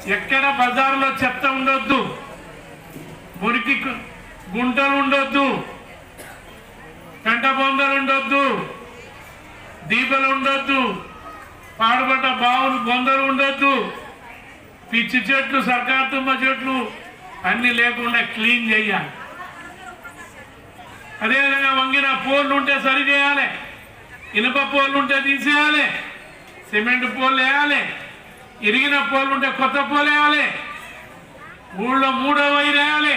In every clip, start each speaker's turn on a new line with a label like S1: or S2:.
S1: ఎక్కడ బజార్లో చెత్త ఉండొద్దు మురికి కు- గుంటలు ఉండొద్దు కంట బొందలు ఉండొద్దు దీపలు ఉండొద్దు పాడుబడ్డ బావులు బొందలు ఉండొద్దు పిచ్చి చెట్లు సర్కార్ తుమ్మ చెట్లు అన్ని లేకుండా క్లీన్ చేయాలి అదేవిధంగా వంగిన పోర్లు ఉంటే సరి చేయాలి ఇనుప పోర్లు ఉంటే తీసేయాలి సిమెంట్ పోల్ వేయాలి ఇరిగిన పోల్ ఉంటే కొత్త పోల్ వేయాలి ఊళ్ళో మూడో వైర్ వేయాలి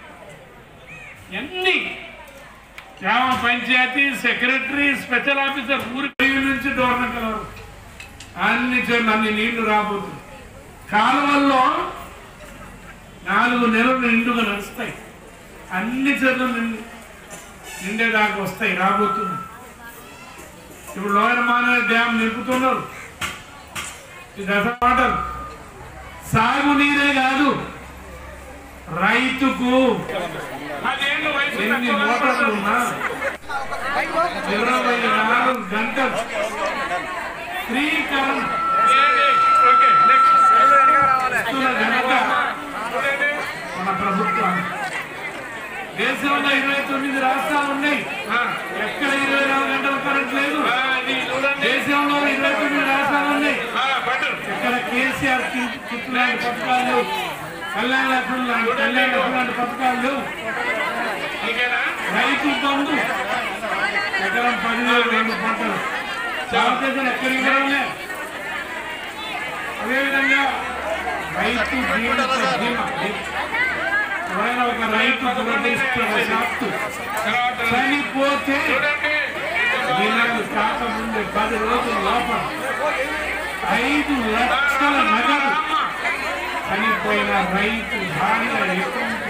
S1: ఎన్ని గ్రామ పంచాయతీ సెక్రటరీ స్పెషల్ ఆఫీసర్ ఊరి ఊరి నుంచి డోర్నకల వరకు అన్ని చోట్ల అన్ని నీళ్లు రాబోతుంది కాలువల్లో నాలుగు నెలలు నిండుగా నడుస్తాయి అన్ని చోట్ల నిండు నిండేదాకా వస్తాయి రాబోతుంది ఇప్పుడు లోయర్ మానవ డ్యామ్ నింపుతున్నారు ఈ దశ వాటర్ సాగునీరే కాదు రైతుకు ఎన్ని మోటార్లు ఉన్నా ఇరవై నాలుగు గంటలు ఫ్రీ కరెంట్ ఇస్తున్న ఘనత మన ప్రభుత్వానికి దేశంలో ఇరవై తొమ్మిది రాష్ట్రాలు ఉన్నాయి ఎక్కడ ఇరవై నాలుగు గంటల కరెంట్ లేదు దేశంలో ఇరవై తొమ్మిది రాష్ట్రాలు ఉన్నాయి ఎక్కడ కేసీఆర్ కి- కిట్ లాంటి పథకాలు లేవు కళ్యాణ లక్ష్మి లాంటి కళ్యాణ లక్ష్మి లాంటి పథకాలు లేవు రైతు బంధు ఎకరం పదివేలు రెండు పంటలు భారతదేశం ఎక్కడికి వెళ్ళలే అదేవిధంగా రైతు జీవిత బీమా ఎవరైనా ఒక రైతు దురదృష్టవశాత్తు చనిపోతే దినాలు కాకముందే పది రోజుల లోపల ఐదు లక్షల నగదు చనిపోయిన రైతు భార్య ఎటువంటి